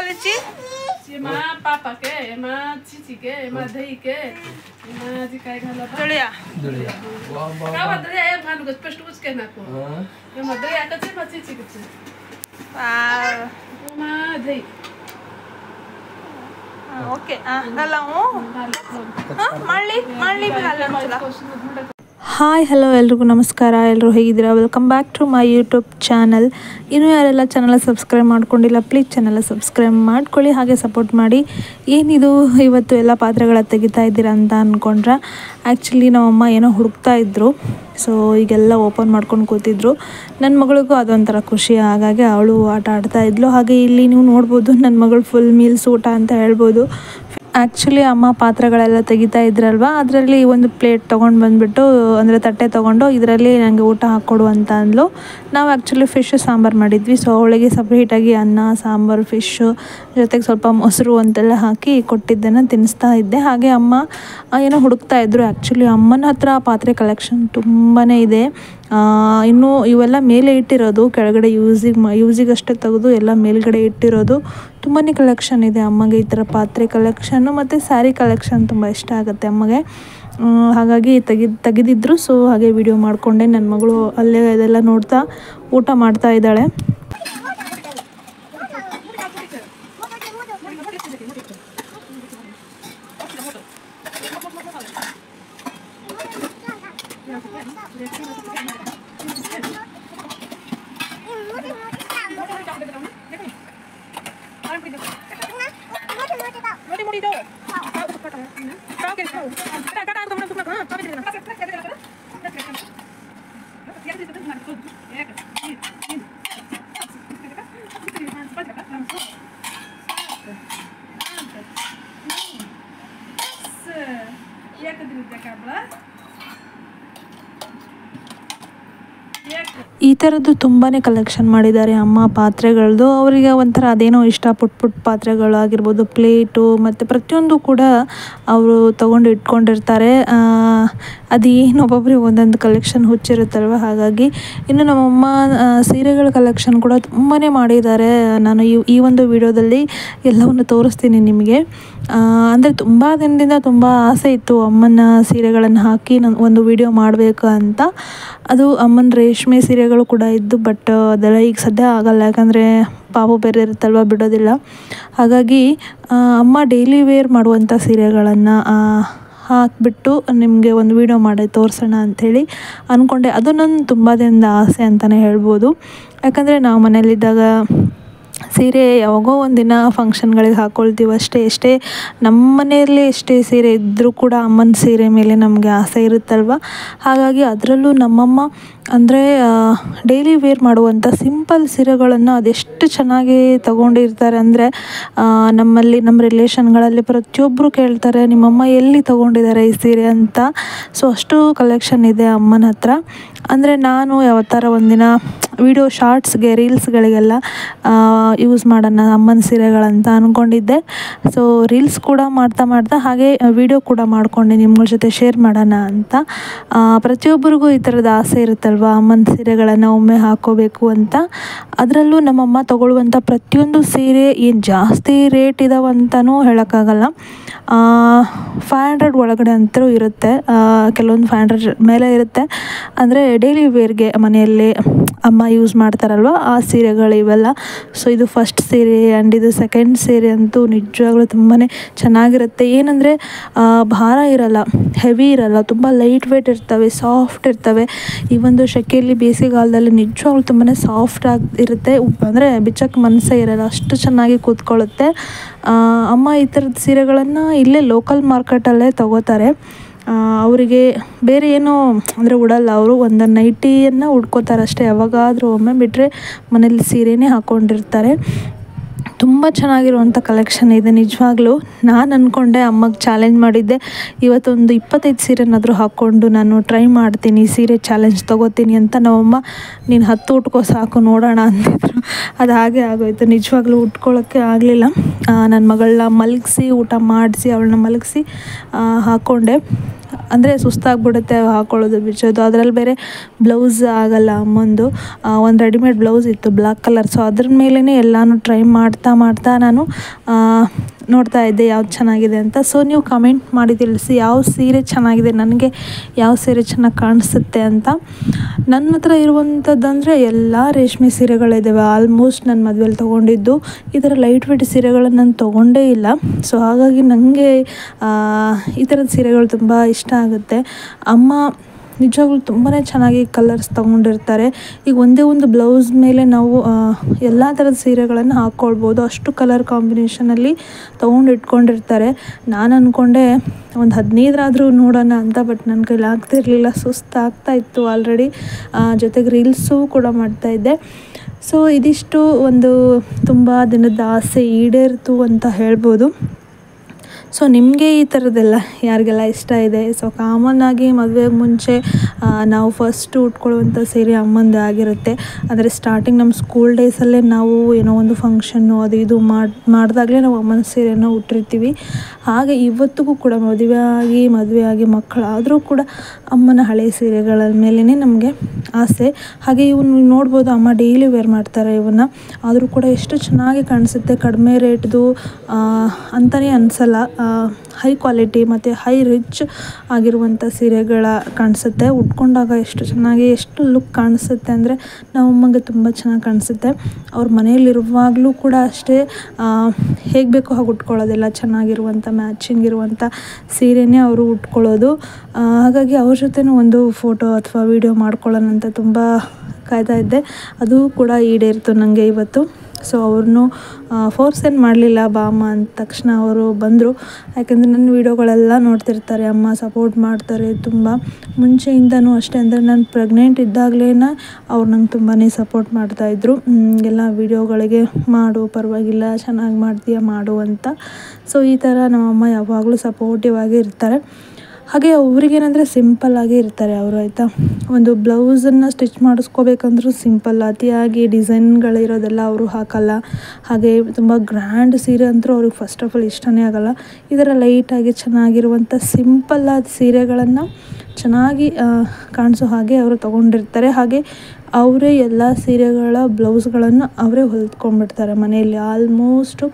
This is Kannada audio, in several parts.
ಲಿಚ್ಚಿ एमा पापा के एमा चिची के एमा दही के एमा जी काय घाला बा ತೊಳಿಯ का बदले ए भान गस पेस्ट उस के ना को एमा दही आका चे मा चिची के चे एमा दही ಓಕೆ ಅಲ್ಲ ಹ್ಞೂ ಮಾಡಲಿ ಮಾಡಲಿ ಅಲ್ಲ ಹಾಯ್ ಹಲೋ ಎಲ್ರಿಗೂ ನಮಸ್ಕಾರ ಎಲ್ಲರೂ ಹೇಗಿದ್ದೀರಾ welcome back to my YouTube channel ಇನ್ನೂ ಯಾರೆಲ್ಲ ಚಾನಲ್ ಸಬ್ಸ್ಕ್ರೈಬ್ ಮಾಡ್ಕೊಂಡಿಲ್ಲ ಪ್ಲೀಸ್ ಚಾನಲ್ ಸಬ್ಸ್ಕ್ರೈಬ್ ಮಾಡ್ಕೊಳ್ಳಿ ಹಾಗೆ ಸಪೋರ್ಟ್ ಮಾಡಿ ಏನಿದು ಇವತ್ತು ಎಲ್ಲ ಪಾತ್ರೆಗಳ ತೆಗಿತಾ ಇದ್ದೀರಾ ಅಂತ ಅಂದ್ಕೊಂಡ್ರೆ ಆ್ಯಕ್ಚುಲಿ ನಮ್ಮಮ್ಮ ಏನೋ ಹುಡುಕ್ತಾ ಇದ್ರು ಸೊ ಈಗೆಲ್ಲ ಓಪನ್ ಮಾಡ್ಕೊಂಡು ಕೂತಿದ್ರು ನನ್ನ ಮಗಳಿಗೂ ಅದೊಂಥರ ಖುಷಿ ಹಾಗಾಗಿ ಅವಳು ಆಟ ಆಡ್ತಾ ಇದ್ಲು ಹಾಗೆ ಇಲ್ಲಿ ನೀವು ನೋಡ್ಬೋದು ನನ್ನ ಮಗಳು ಫುಲ್ ಮೀಲ್ಸ್ ಊಟ ಅಂತ ಹೇಳ್ಬೋದು ಆ್ಯಕ್ಚುಲಿ ಅಮ್ಮ ಪಾತ್ರೆಗಳೆಲ್ಲ ತೆಗಿತಾ ಇದ್ರಲ್ವ ಅದರಲ್ಲಿ ಒಂದು ಪ್ಲೇಟ್ ತೊಗೊಂಡು ಬಂದುಬಿಟ್ಟು ಅಂದರೆ ತಟ್ಟೆ ತೊಗೊಂಡು ಇದರಲ್ಲಿ ನನಗೆ ಊಟ ಹಾಕ್ಕೊಡು ಅಂತ ಅಂದ್ಲು ನಾವು ಆ್ಯಕ್ಚುಲಿ ಫಿಶ್ ಸಾಂಬಾರು ಮಾಡಿದ್ವಿ ಸೊ ಅವಳಿಗೆ ಸಪ್ರೇಟಾಗಿ ಅನ್ನ ಸಾಂಬಾರು ಫಿಶ್ಶು ಜೊತೆಗೆ ಸ್ವಲ್ಪ ಮೊಸರು ಅಂತೆಲ್ಲ ಹಾಕಿ ಕೊಟ್ಟಿದ್ದನ್ನು ತಿನ್ನಿಸ್ತಾ ಇದ್ದೆ ಹಾಗೆ ಅಮ್ಮ ಆ, ಏನೋ ಹುಡುಕ್ತಾ ಇದ್ರು ಆ್ಯಕ್ಚುಲಿ ಅಮ್ಮನ ಹತ್ರ ಪಾತ್ರೆ ಕಲೆಕ್ಷನ್ ತುಂಬಾ ಇದೆ ಆ, ಇನ್ನು ಇವೆಲ್ಲ ಮೇಲೆ ಇಟ್ಟಿರೋದು ಕೆಳಗಡೆ ಯೂಸಿಗೆ ಮ ಯೂಸಿಗಷ್ಟೇ ತೆಗೆದು ಎಲ್ಲ ಮೇಲ್ಗಡೆ ಇಟ್ಟಿರೋದು ತುಂಬಾ ಕಲೆಕ್ಷನ್ ಇದೆ ಅಮ್ಮಗೆ ಈ ಥರ ಪಾತ್ರೆ ಕಲೆಕ್ಷನ್ನು ಮತ್ತು ಸ್ಯಾರಿ ಕಲೆಕ್ಷನ್ ತುಂಬ ಇಷ್ಟ ಆಗುತ್ತೆ ಅಮ್ಮಗೆ ಆ, ಹಾಗಾಗಿ ತೆಗಿದ್ ತೆಗೆದಿದ್ರು ಸೊ ಹಾಗೆ ವಿಡಿಯೋ ಮಾಡಿಕೊಂಡೆ ನನ್ನ ಮಗಳು ಅಲ್ಲೇ ಇದೆಲ್ಲ ನೋಡ್ತಾ ಊಟ ಮಾಡ್ತಾ ಇದ್ದಾಳೆ एक दिन देखा बड़ा एक ಈ ಥರದ್ದು ತುಂಬಾ ಕಲೆಕ್ಷನ್ ಮಾಡಿದ್ದಾರೆ ಅಮ್ಮ ಪಾತ್ರೆಗಳದ್ದು ಅವರಿಗೆ ಒಂಥರ ಅದೇನೋ ಇಷ್ಟ ಪುಟ್ ಪುಟ್ ಪಾತ್ರೆಗಳಾಗಿರ್ಬೋದು ಪ್ಲೇಟು ಮತ್ತು ಪ್ರತಿಯೊಂದು ಕೂಡ ಅವರು ತೊಗೊಂಡು ಇಟ್ಕೊಂಡಿರ್ತಾರೆ ಆ, ಅದೇನು ಒಬ್ಬೊಬ್ಬರಿಗೆ ಒಂದೊಂದು ಕಲೆಕ್ಷನ್ ಹುಚ್ಚಿರುತ್ತಲ್ವ ಹಾಗಾಗಿ ಇನ್ನು ನಮ್ಮಮ್ಮ ಆ, ಸೀರೆಗಳ ಕಲೆಕ್ಷನ್ ಕೂಡ ತುಂಬಾ ಮಾಡಿದ್ದಾರೆ ನಾನು ಈ ಈ ಒಂದು ವಿಡಿಯೋದಲ್ಲಿ ಎಲ್ಲವನ್ನು ತೋರಿಸ್ತೀನಿ ನಿಮಗೆ ಅಂದರೆ ತುಂಬ ದಿನದಿಂದ ತುಂಬ ಆಸೆ ಇತ್ತು ಅಮ್ಮನ ಸೀರೆಗಳನ್ನು ಹಾಕಿ ನಾನು ಒಂದು ವಿಡಿಯೋ ಮಾಡಬೇಕು ಅಂತ ಅದು ಅಮ್ಮನ ರೇಷ್ಮೆ ಸೀರೆಗಳು ಕೂಡ ಇದ್ದು ಬಟ್ ಅದೆಲ್ಲ ಈಗ ಸದ್ಯ ಆಗಲ್ಲ ಯಾಕಂದರೆ ಪಾಪು ಬೇರೆ ಇರುತ್ತಲ್ವ ಬಿಡೋದಿಲ್ಲ ಹಾಗಾಗಿ ಆ, ಅಮ್ಮ ಡೈಲಿ ವೇರ್ ಮಾಡುವಂಥ ಸೀರೆಗಳನ್ನು ಹಾಕಿಬಿಟ್ಟು ನಿಮಗೆ ಒಂದು ವಿಡಿಯೋ ಮಾಡಿ ತೋರಿಸೋಣ ಅಂಥೇಳಿ ಅಂದ್ಕೊಂಡೆ ಅದು ನನ್ನ ತುಂಬ ದಿನದ ಆಸೆ ಅಂತಲೇ ಹೇಳ್ಬೋದು ಯಾಕಂದರೆ ನಾವು ಮನೇಲಿದ್ದಾಗ ಸೀರೆ ಯಾವಾಗೋ ಒಂದಿನ ಫಂಕ್ಷನ್ಗಳಿಗೆ ಹಾಕ್ಕೊಳ್ತೀವಿ ಅಷ್ಟೇ ಎಷ್ಟೇ ನಮ್ಮ ಮನೆಯಲ್ಲಿ ಎಷ್ಟೇ ಸೀರೆ ಇದ್ದರೂ ಕೂಡ ಅಮ್ಮನ ಸೀರೆ ಮೇಲೆ ನಮಗೆ ಆಸೆ ಇರುತ್ತಲ್ವ ಹಾಗಾಗಿ ಅದರಲ್ಲೂ ನಮ್ಮಮ್ಮ ಅಂದರೆ ಡೈಲಿ ವೇರ್ ಮಾಡುವಂಥ ಸಿಂಪಲ್ ಸೀರೆಗಳನ್ನು ಅದೆಷ್ಟು ಚೆನ್ನಾಗಿ ತಗೊಂಡಿರ್ತಾರೆ ಅಂದರೆ ನಮ್ಮಲ್ಲಿ ನಮ್ಮ ರಿಲೇಷನ್ಗಳಲ್ಲಿ ಪ್ರತಿಯೊಬ್ಬರು ಕೇಳ್ತಾರೆ ನಿಮ್ಮಮ್ಮ ಎಲ್ಲಿ ತೊಗೊಂಡಿದ್ದಾರೆ ಈ ಸೀರೆ ಅಂತ ಸೊ ಅಷ್ಟು ಕಲೆಕ್ಷನ್ ಇದೆ ಅಮ್ಮನ ಹತ್ರ ಅಂದರೆ ನಾನು ಯಾವತ್ತಾರ ಒಂದಿನ ವಿಡಿಯೋ ಶಾರ್ಟ್ಸ್ಗೆ ರೀಲ್ಸ್ಗಳಿಗೆಲ್ಲ ಯೂಸ್ ಮಾಡೋಣ ಅಮ್ಮನ ಸೀರೆಗಳಂತ ಅಂದ್ಕೊಂಡಿದ್ದೆ ಸೊ ರೀಲ್ಸ್ ಕೂಡ ಮಾಡ್ತಾ ಮಾಡ್ತಾ ಹಾಗೆ ವಿಡಿಯೋ ಕೂಡ ಮಾಡಿಕೊಂಡೆ ನಿಮ್ಗಳ ಜೊತೆ ಶೇರ್ ಮಾಡೋಣ ಅಂತ ಆ, ಪ್ರತಿಯೊಬ್ಬರಿಗೂ ಈ ಥರದ ಆಸೆ ಇರುತ್ತಲ್ವ ಅಮ್ಮನ ಸೀರೆಗಳನ್ನು ಒಮ್ಮೆ ಹಾಕೋಬೇಕು ಅಂತ ಅದರಲ್ಲೂ ನಮ್ಮಮ್ಮ ತಗೊಳ್ಳುವಂಥ ಪ್ರತಿಯೊಂದು ಸೀರೆ ಏನು ಜಾಸ್ತಿ ರೇಟ್ ಇದಾವಂತನೂ ಹೇಳೋಕ್ಕಾಗಲ್ಲ ಫೈವ್ ಹಂಡ್ರೆಡ್ ಒಳಗಡೆ ಅಂತೂ ಇರುತ್ತೆ ಆ, ಕೆಲವೊಂದು ಫೈವ್ ಹಂಡ್ರೆಡ್ ಮೇಲೆ ಇರುತ್ತೆ ಅಂದರೆ ಡೈಲಿ ವೇರ್ಗೆ ಮನೆಯಲ್ಲಿ ಅಮ್ಮ ಯೂಸ್ ಮಾಡ್ತಾರಲ್ವ ಆ ಸೀರೆಗಳು ಇವೆಲ್ಲ ಸೊ ಇದು ಫಸ್ಟ್ ಸೀರೆ ಆ್ಯಂಡ್ ಇದು ಸೆಕೆಂಡ್ ಸೀರೆ ಅಂತೂ ನಿಜವಾಗ್ಲೂ ತುಂಬಾ ಚೆನ್ನಾಗಿರುತ್ತೆ ಏನಂದರೆ ಭಾರ ಇರಲ್ಲ ಹೆವಿ ಇರಲ್ಲ ತುಂಬ ಲೈಟ್ ವೇಟ್ ಇರ್ತವೆ ಸಾಫ್ಟ್ ಇರ್ತವೆ ಈ ಒಂದು ಶೆಕೆಯಲ್ಲಿ ಬೇಸಿಗೆಗಾಲದಲ್ಲಿ ನಿಜವಾಗ್ಲೂ ತುಂಬಾ ಸಾಫ್ಟ್ ಆಗಿ ಇರುತ್ತೆ ಅಂದರೆ ಬಿಚ್ಚಕ್ಕೆ ಮನಸ್ಸೇ ಇರಲ್ಲ ಅಷ್ಟು ಚೆನ್ನಾಗಿ ಕೂತ್ಕೊಳ್ಳುತ್ತೆ ಆ, ಅಮ್ಮ ಈ ಥರದ ಸೀರೆಗಳನ್ನು ಇಲ್ಲೇ ಲೋಕಲ್ ಮಾರ್ಕೆಟಲ್ಲೇ ತಗೋತಾರೆ ಆ, ಅವರಿಗೆ ಬೇರೆ ಏನೋ ಅಂದರೆ ಉಡಲ್ಲ ಅವರು ಒಂದು ನೈಟಿಯನ್ನು ಉಡ್ಕೋತಾರೆ ಅಷ್ಟೇ ಯಾವಾಗಾದರೂ ಒಮ್ಮೆ ಬಿಟ್ಟರೆ ಮನೇಲಿ ಸೀರೆನೇ ಹಾಕ್ಕೊಂಡಿರ್ತಾರೆ ತುಂಬ ಚೆನ್ನಾಗಿರುವಂಥ ಕಲೆಕ್ಷನ್ ಇದೆ ನಿಜವಾಗ್ಲೂ ನಾನು ಅಂದ್ಕೊಂಡೆ ಅಮ್ಮಗೆ ಚಾಲೆಂಜ್ ಮಾಡಿದ್ದೆ ಇವತ್ತೊಂದು ಇಪ್ಪತ್ತೈದು ಸೀರೆನಾದರೂ ಹಾಕ್ಕೊಂಡು ನಾನು ಟ್ರೈ ಮಾಡ್ತೀನಿ ಸೀರೆ ಚಾಲೆಂಜ್ ತೊಗೋತೀನಿ ಅಂತ ನಮ್ಮಮ್ಮ ನೀನು ಹತ್ತು ಉಟ್ಕೋ ಸಾಕು ನೋಡೋಣ ಅಂತಿದ್ರು ಅದು ಹಾಗೆ ಆಗೋಯ್ತು ನಿಜವಾಗ್ಲೂ ಉಟ್ಕೊಳ್ಳೋಕ್ಕೆ ಆಗಲಿಲ್ಲ ನನ್ನ ಮಗಳನ್ನ ಮಲಗಿಸಿ ಊಟ ಮಾಡಿಸಿ ಅವಳನ್ನ ಮಲಗಿಸಿ ಹಾಕ್ಕೊಂಡೆ ಅಂದರೆ ಸುಸ್ತಾಗ್ಬಿಡುತ್ತೆ ಹಾಕೊಳ್ಳೋದು ಬಿಚ್ಚೋದು ಅದರಲ್ಲಿ ಬೇರೆ ಬ್ಲೌಸ್ ಆಗಲ್ಲ ಅಮ್ಮಂದು ಒಂದು ರೆಡಿಮೇಡ್ ಬ್ಲೌಸ್ ಇತ್ತು ಬ್ಲ್ಯಾಕ್ ಕಲರ್ ಸೊ ಅದ್ರ ಮೇಲೇ ಎಲ್ಲನೂ ಟ್ರೈ ಮಾಡ್ತಾ ಮಾಡ್ತಾ ನಾನು ಆ, ನೋಡ್ತಾ ಇದ್ದೆ ಯಾವ್ದು ಚೆನ್ನಾಗಿದೆ ಅಂತ ಸೊ ನೀವು ಕಮೆಂಟ್ ಮಾಡಿ ತಿಳಿಸಿ ಯಾವ ಸೀರೆ ಚೆನ್ನಾಗಿದೆ ನನಗೆ ಯಾವ ಸೀರೆ ಚೆನ್ನಾಗಿ ಕಾಣಿಸುತ್ತೆ ಅಂತ ನನ್ನ ಹತ್ರ ಇರುವಂಥದ್ದಂದರೆ ಎಲ್ಲ ರೇಷ್ಮೆ ಸೀರೆಗಳಿದ್ದಾವೆ ಆಲ್ಮೋಸ್ಟ್ ನಾನು ಮದುವೆಲಿ ತೊಗೊಂಡಿದ್ದು ಈ ಥರ ಲೈಟ್ ವೆಯ್ಟ್ ಸೀರೆಗಳನ್ನು ನಾನು ತೊಗೊಂಡೇ ಇಲ್ಲ ಸೊ ಹಾಗಾಗಿ ನನಗೆ ಈ ಥರದ ಸೀರೆಗಳು ತುಂಬ ಇಷ್ಟ ಆಗುತ್ತೆ ಅಮ್ಮ ನಿಜವಾಗ್ಲೂ ತುಂಬಾ ಚೆನ್ನಾಗಿ ಕಲರ್ಸ್ ತೊಗೊಂಡಿರ್ತಾರೆ ಈಗ ಒಂದೇ ಒಂದು ಬ್ಲೌಸ್ ಮೇಲೆ ನಾವು ಎಲ್ಲ ಥರದ ಸೀರೆಗಳನ್ನು ಹಾಕ್ಕೊಳ್ಬೋದು ಅಷ್ಟು ಕಲರ್ ಕಾಂಬಿನೇಷನಲ್ಲಿ ತೊಗೊಂಡು ಇಟ್ಕೊಂಡಿರ್ತಾರೆ ನಾನು ಅಂದ್ಕೊಂಡೆ ಒಂದು ಹದಿನೈದರಾದರೂ ನೋಡೋಣ ಅಂತ ಬಟ್ ನನ್ನ ಕೈಲಿ ಆಗ್ತಿರ್ಲಿಲ್ಲ ಸುಸ್ತು ಆಗ್ತಾ ಇತ್ತು ಆಲ್ರೆಡಿ ಜೊತೆಗೆ ರೀಲ್ಸು ಕೂಡ ಮಾಡ್ತಾಯಿದ್ದೆ ಸೊ ಇದಿಷ್ಟು ಒಂದು ತುಂಬ ದಿನದ ಆಸೆ ಈಡೇರಿತು ಅಂತ ಹೇಳ್ಬೋದು ಸೊ ನಿಮಗೆ ಈ ಥರದ್ದೆಲ್ಲ ಯಾರಿಗೆಲ್ಲ ಇಷ್ಟ ಇದೆ ಸೊ ಕಾಮನ್ ಆಗಿ ಮದುವೆಗೆ ಮುಂಚೆ ಆ, ನಾವು ಫಸ್ಟ್ ಉಟ್ಕೊಳ್ಳುವಂಥ ಸೀರೆ ಅಮ್ಮಂದೇ ಆಗಿರುತ್ತೆ ಅಂದರೆ ಸ್ಟಾರ್ಟಿಂಗ್ ನಮ್ಮ ಸ್ಕೂಲ್ ಡೇಸಲ್ಲೇ ನಾವು ಏನೋ ಒಂದು ಫಂಕ್ಷನ್ನು ಅದು ಇದು ಮಾಡಿ ಮಾಡಿದಾಗಲೇ ನಾವು ಅಮ್ಮನ ಸೀರೆನ ಉಟ್ಟಿರ್ತೀವಿ ಹಾಗೆ ಇವತ್ತಿಗೂ ಕೂಡ ಮದುವೆ ಆಗಿ ಮದುವೆ ಆಗಿ ಮಕ್ಕಳಾದರೂ ಕೂಡ ಅಮ್ಮನ ಹಳೆ ಸೀರೆಗಳ ಮೇಲೇ ನಮಗೆ ಆಸೆ ಹಾಗೆ ಇವನ್ನ ನೋಡ್ಬೋದು ಅಮ್ಮ ಡೈಲಿ ವೇರ್ ಮಾಡ್ತಾರೆ ಇವನ್ನ ಆದರೂ ಕೂಡ ಎಷ್ಟು ಚೆನ್ನಾಗಿ ಕಾಣಿಸುತ್ತೆ ಕಡಿಮೆ ರೇಟ್ದು ಅಂತಲೇ ಅನಿಸಲ್ಲ ಹೈ ಕ್ವಾಲಿಟಿ ಮತ್ತು ಹೈ ರಿಚ್ ಆಗಿರುವಂಥ ಸೀರೆಗಳ ಕಾಣಿಸುತ್ತೆ ಉಟ್ಕೊಂಡಾಗ ಎಷ್ಟು ಚೆನ್ನಾಗಿ ಎಷ್ಟು ಲುಕ್ ಕಾಣಿಸುತ್ತೆ ಅಂದರೆ ನಾವು ಅಮ್ಮಂಗೆ ತುಂಬ ಚೆನ್ನಾಗಿ ಕಾಣಿಸುತ್ತೆ ಅವ್ರ ಮನೆಯಲ್ಲಿರುವಾಗಲೂ ಕೂಡ ಅಷ್ಟೇ ಹೇಗೆ ಬೇಕೋ ಹಾಗೆ ಉಟ್ಕೊಳ್ಳೋದಿಲ್ಲ ಚೆನ್ನಾಗಿರುವಂಥ ಮ್ಯಾಚಿಂಗ್ ಇರುವಂಥ ಸೀರೆನೇ ಅವರು ಉಟ್ಕೊಳ್ಳೋದು ಆ, ಹಾಗಾಗಿ ಅವ್ರ ಜೊತೆನೂ ಒಂದು ಫೋಟೋ ಅಥವಾ ವೀಡಿಯೋ ಮಾಡ್ಕೊಳ್ಳೋಣ ಅಂತ ತುಂಬ ಕಾಯ್ತಾ ಇದ್ದೆ ಅದು ಕೂಡ ಈಡೇರಿತು ನನಗೆ ಇವತ್ತು ಸೊ ಅವ್ರನ್ನೂ ಫೋರ್ಸ್ ಏನು ಮಾಡಲಿಲ್ಲ ಬಾ ಅಮ್ಮ ಅಂದ ತಕ್ಷಣ ಅವರು ಬಂದರು ಯಾಕೆಂದರೆ ನನ್ನ ವೀಡಿಯೋಗಳೆಲ್ಲ ನೋಡ್ತಿರ್ತಾರೆ ಅಮ್ಮ ಸಪೋರ್ಟ್ ಮಾಡ್ತಾರೆ ತುಂಬ ಮುಂಚೆಯಿಂದನೂ ಅಷ್ಟೇ ಅಂದರೆ ನಾನು ಪ್ರೆಗ್ನೆಂಟ್ ಇದ್ದಾಗಲೇ ಅವ್ರು ನಂಗೆ ತುಂಬಾ ಸಪೋರ್ಟ್ ಮಾಡ್ತಾಯಿದ್ರು ಎಲ್ಲ ವೀಡಿಯೋಗಳಿಗೆ ಮಾಡು ಪರವಾಗಿಲ್ಲ ಚೆನ್ನಾಗಿ ಮಾಡ್ತೀಯ ಮಾಡು ಅಂತ ಸೊ ಈ ಥರ ನಮ್ಮಮ್ಮ ಯಾವಾಗಲೂ ಸಪೋರ್ಟಿವ್ ಆಗಿ ಇರ್ತಾರೆ ಹಾಗೆ ಅವ್ರಿಗೇನಂದರೆ ಸಿಂಪಲ್ಲಾಗಿ ಇರ್ತಾರೆ ಅವರು ಆಯಿತಾ ಒಂದು ಬ್ಲೌಸನ್ನು ಸ್ಟಿಚ್ ಮಾಡಿಸ್ಕೋಬೇಕಂದ್ರೂ ಸಿಂಪಲ್ ಅತಿಯಾಗಿ ಡಿಸೈನ್ಗಳಿರೋದೆಲ್ಲ ಅವರು ಹಾಕಲ್ಲ ಹಾಗೆ ತುಂಬ ಗ್ರ್ಯಾಂಡ್ ಸೀರೆ ಅಂತೂ ಅವ್ರಿಗೆ ಫಸ್ಟ್ ಆಫ್ ಆಲ್ ಇಷ್ಟನೇ ಆಗಲ್ಲ ಈ ಥರ ಲೈಟಾಗಿ ಚೆನ್ನಾಗಿರುವಂಥ ಸಿಂಪಲ್ಲಾದ ಸೀರೆಗಳನ್ನು ಚೆನ್ನಾಗಿ ಆ, ಕಾಣಿಸೋ ಹಾಗೆ ಅವರು ತೊಗೊಂಡಿರ್ತಾರೆ ಹಾಗೆ ಅವರೇ ಎಲ್ಲ ಸೀರೆಗಳ ಬ್ಲೌಸ್ಗಳನ್ನು ಅವರೇ ಹೊಲ್ದ್ಕೊಂಡ್ಬಿಡ್ತಾರೆ ಮನೆಯಲ್ಲಿ ಆಲ್ಮೋಸ್ಟು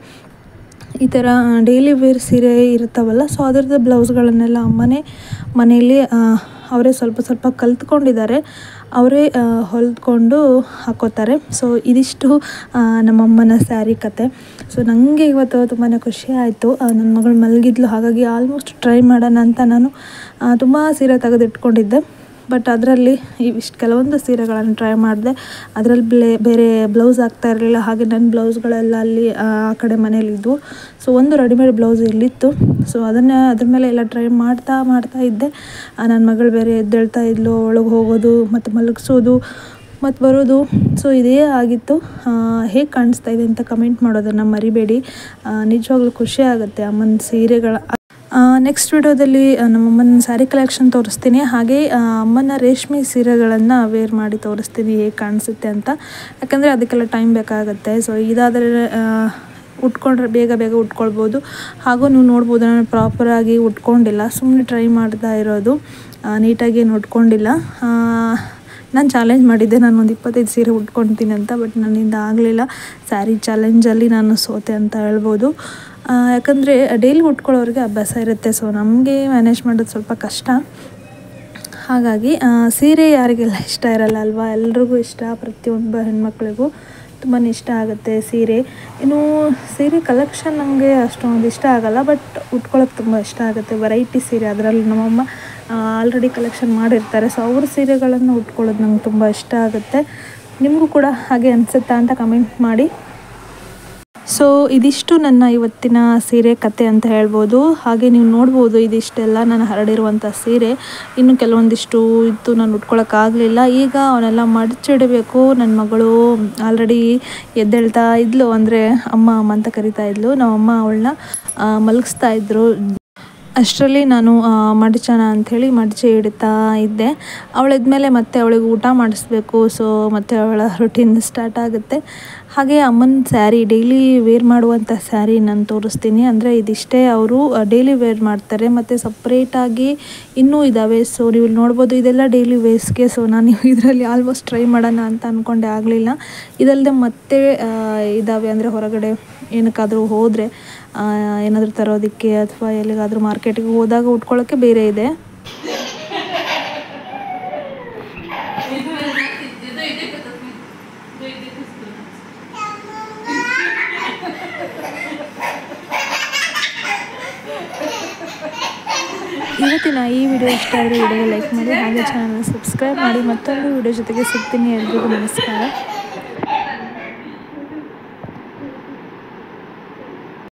ಈ ಥರ ಡೈಲಿ ವೇರ್ ಸೀರೆ ಇರ್ತಾವಲ್ಲ ಸೊ ಅದರದ್ದು ಬ್ಲೌಸ್ಗಳನ್ನೆಲ್ಲ ಅಮ್ಮನೇ ಮನೆಯಲ್ಲಿ ಅವರೇ ಸ್ವಲ್ಪ ಸ್ವಲ್ಪ ಕಲ್ತ್ಕೊಂಡಿದ್ದಾರೆ ಅವರೇ ಹೊಲ್ದ್ಕೊಂಡು ಹಾಕೋತಾರೆ ಸೊ ಇದಿಷ್ಟು ಆ, ನಮ್ಮಮ್ಮನ ಸ್ಯಾರಿ ಕತೆ ಸೊ ನನಗೆ ಇವತ್ತು ತುಂಬಾ ಖುಷಿ ಆಯಿತು ನನ್ನ ಮಗಳು ಮಲಗಿದ್ಲು ಹಾಗಾಗಿ ಆಲ್ಮೋಸ್ಟ್ ಟ್ರೈ ಮಾಡೋಣ ಅಂತ ನಾನು ತುಂಬ ಸೀರೆ ತೆಗೆದಿಟ್ಕೊಂಡಿದ್ದೆ ಬಟ್ ಅದರಲ್ಲಿ ಇವಿಷ್ಟು ಕೆಲವೊಂದು ಸೀರೆಗಳನ್ನು ಟ್ರೈ ಮಾಡಿದೆ ಅದರಲ್ಲಿ ಬ್ಲೇ ಬೇರೆ ಬ್ಲೌಸ್ ಆಗ್ತಾ ಇರಲಿಲ್ಲ ಹಾಗೆ ನನ್ನ ಬ್ಲೌಸ್ಗಳೆಲ್ಲ ಅಲ್ಲಿ ಆ ಆ ಕಡೆ ಮನೇಲಿದ್ವು ಸೊ ಒಂದು ರೆಡಿಮೇಡ್ ಬ್ಲೌಸ್ ಇಲ್ಲಿತ್ತು ಸೊ ಅದನ್ನು ಅದ್ರ ಮೇಲೆ ಎಲ್ಲ ಟ್ರೈ ಮಾಡ್ತಾ ಮಾಡ್ತಾ ಇದ್ದೆ ನನ್ನ ಮಗಳು ಬೇರೆ ಎದ್ದೇಳ್ತಾ ಇದ್ಲು ಒಳಗೆ ಹೋಗೋದು ಮತ್ತು ಮಲಗಿಸೋದು ಮತ್ತು ಬರೋದು ಸೊ ಇದೇ ಆಗಿತ್ತು ಹೇಗೆ ಕಾಣಿಸ್ತಾ ಇದೆ ಅಂತ ಕಮೆಂಟ್ ಮಾಡೋದನ್ನು ಮರಿಬೇಡಿ ಆ, ನಿಜವಾಗ್ಲೂ ಖುಷಿ ಆಗುತ್ತೆ ಅಮ್ಮನ ಸೀರೆಗಳ ನೆಕ್ಸ್ಟ್ ವಿಡಿಯೋದಲ್ಲಿ ನಮ್ಮಮ್ಮನ ಸ್ಯಾರಿ ಕಲೆಕ್ಷನ್ ತೋರಿಸ್ತೀನಿ ಹಾಗೆ ಆ, ಅಮ್ಮನ ರೇಷ್ಮೆ ಸೀರೆಗಳನ್ನು ವೇರ್ ಮಾಡಿ ತೋರಿಸ್ತೀನಿ ಹೇಗೆ ಕಾಣಿಸುತ್ತೆ ಅಂತ ಯಾಕಂದರೆ ಅದಕ್ಕೆಲ್ಲ ಟೈಮ್ ಬೇಕಾಗುತ್ತೆ ಸೊ ಇದಾದರೆ ಉಟ್ಕೊಂಡ್ರೆ ಬೇಗ ಬೇಗ ಉಟ್ಕೊಳ್ಬೋದು ಹಾಗೂ ನೀವು ನೋಡ್ಬೋದು ನಾನು ಪ್ರಾಪರಾಗಿ ಉಟ್ಕೊಂಡಿಲ್ಲ ಸುಮ್ಮನೆ ಟ್ರೈ ಮಾಡ್ತಾ ಇರೋದು ಆ, ನೀಟಾಗಿ ಏನು ಉಟ್ಕೊಂಡಿಲ್ಲ ನಾನು ಚಾಲೆಂಜ್ ಮಾಡಿದ್ದೆ ನಾನು ಒಂದು ಇಪ್ಪತ್ತೈದು ಸೀರೆ ಉಟ್ಕೊಳ್ತೀನಿ ಅಂತ ಬಟ್ ನನ್ನಿಂದ ಆಗಲಿಲ್ಲ ಸ್ಯಾರಿ ಚಾಲೆಂಜಲ್ಲಿ ನಾನು ಸೋತೆ ಅಂತ ಹೇಳ್ಬೋದು ಆ, ಯಾಕಂದರೆ ಡೈಲಿ ಉಟ್ಕೊಳ್ಳೋರಿಗೆ ಅಭ್ಯಾಸ ಇರುತ್ತೆ ಸೊ ನಮಗೆ ಮ್ಯಾನೇಜ್ ಮಾಡೋದು ಸ್ವಲ್ಪ ಕಷ್ಟ ಹಾಗಾಗಿ ಆ, ಸೀರೆ ಯಾರಿಗೆಲ್ಲ ಇಷ್ಟ ಇರಲ್ಲ ಅಲ್ವಾ ಎಲ್ರಿಗೂ ಇಷ್ಟ ಪ್ರತಿಯೊಬ್ಬ ಹೆಣ್ಮಕ್ಳಿಗೂ ತುಂಬಾ ಇಷ್ಟ ಆಗುತ್ತೆ ಸೀರೆ ಇನ್ನು ಸೀರೆ ಕಲೆಕ್ಷನ್ ನನಗೆ ಅಷ್ಟೊಂದು ಇಷ್ಟ ಆಗಲ್ಲ ಬಟ್ ಉಟ್ಕೊಳ್ಳೋಕೆ ತುಂಬ ಇಷ್ಟ ಆಗುತ್ತೆ ವೆರೈಟಿ ಸೀರೆ ಅದರಲ್ಲಿ ನಮ್ಮಮ್ಮ ಆಲ್ರೆಡಿ ಕಲೆಕ್ಷನ್ ಮಾಡಿರ್ತಾರೆ ಸೊ ಅವ್ರ ಸೀರೆಗಳನ್ನು ಉಟ್ಕೊಳ್ಳೋದು ನಂಗೆ ತುಂಬ ಇಷ್ಟ ಆಗುತ್ತೆ ನಿಮಗೂ ಕೂಡ ಹಾಗೆ ಅನಿಸುತ್ತಾ ಅಂತ ಕಮೆಂಟ್ ಮಾಡಿ ಸೊ ಇದಿಷ್ಟು ನನ್ನ ಇವತ್ತಿನ ಸೀರೆ ಕತೆ ಅಂತ ಹೇಳ್ಬೋದು ಹಾಗೆ ನೀವು ನೋಡ್ಬೋದು ಇದಿಷ್ಟೆಲ್ಲ ನಾನು ಹರಡಿರುವಂಥ ಸೀರೆ ಇನ್ನು ಕೆಲವೊಂದಿಷ್ಟು ಇತ್ತು ನಾನು ಉಟ್ಕೊಳಕ್ಕಾಗಲಿಲ್ಲ ಈಗ ಅವನ್ನೆಲ್ಲ ಮಡಚಿಡಬೇಕು ನನ್ನ ಮಗಳು ಆಲ್ರೆಡಿ ಎದ್ದೇಳ್ತಾ ಇದ್ಲು ಅಂದರೆ ಅಮ್ಮ ಅಮ್ಮ ಅಂತ ಕರಿತಾ ಇದ್ಲು ನಮ್ಮಮ್ಮ ಅವಳನ್ನ ಮಲಗಿಸ್ತಾ ಇದ್ರು ಅಷ್ಟರಲ್ಲಿ ನಾನು ಆ, ಮಡಚೋಣ ಅಂಥೇಳಿ ಮಡಚಿ ಇಡ್ತಾ ಇದ್ದೆ ಅವಳಿದ್ಮೇಲೆ ಮತ್ತೆ ಅವಳಿಗೆ ಊಟ ಮಾಡಿಸ್ಬೇಕು ಸೊ ಮತ್ತೆ ಅವಳ ರುಟೀನ್ ಸ್ಟಾರ್ಟ್ ಆಗುತ್ತೆ ಹಾಗೆ ಅಮ್ಮನ ಸ್ಯಾರಿ ಡೈಲಿ ವೇರ್ ಮಾಡುವಂಥ ಸ್ಯಾರಿ ನಾನು ತೋರಿಸ್ತೀನಿ ಅಂದರೆ ಇದಿಷ್ಟೇ ಅವರು ಡೈಲಿ ವೇರ್ ಮಾಡ್ತಾರೆ ಮತ್ತು ಸಪ್ರೇಟಾಗಿ ಇನ್ನೂ ಇದ್ದಾವೆ ಸೊ ನೀವು ಇಲ್ಲಿ ನೋಡ್ಬೋದು ಇದೆಲ್ಲ ಡೈಲಿ ವೇಸ್ಗೆ ಸೊ ನಾನು ಇದರಲ್ಲಿ ಆಲ್ಮೋಸ್ಟ್ ಟ್ರೈ ಮಾಡೋಣ ಅಂತ ಅಂದ್ಕೊಂಡೆ ಆಗಲಿಲ್ಲ ಇದಲ್ಲದೆ ಮತ್ತೆ ಆ, ಇದ್ದಾವೆ ಅಂದರೆ ಹೊರಗಡೆ ಏನಕ್ಕಾದರೂ ಹೋದರೆ ಏನಾದರೂ ತರೋದಕ್ಕೆ ಅಥವಾ ಎಲ್ಲಿಗಾದರೂ ಮಾರ್ಕೆಟಿಗೆ ಹೋದಾಗ ಉಟ್ಕೊಳ್ಳೋಕ್ಕೆ ಬೇರೆ ಇದೆ ಇವತ್ತಿನ ಈ ವಿಡಿಯೋ ಇಷ್ಟ ಆದರೆ ವಿಡಿಯೋ ಲೈಕ್ ಮಾಡಿ ಹಾಗೆ ಚಾನಲ್ನ ಸಬ್ಸ್ಕ್ರೈಬ್ ಮಾಡಿ ಮತ್ತೊಂದು ವಿಡಿಯೋ ಜೊತೆಗೆ ಸಿಗ್ತೀನಿ ಎಲ್ರಿಗೂ ನಮಸ್ಕಾರ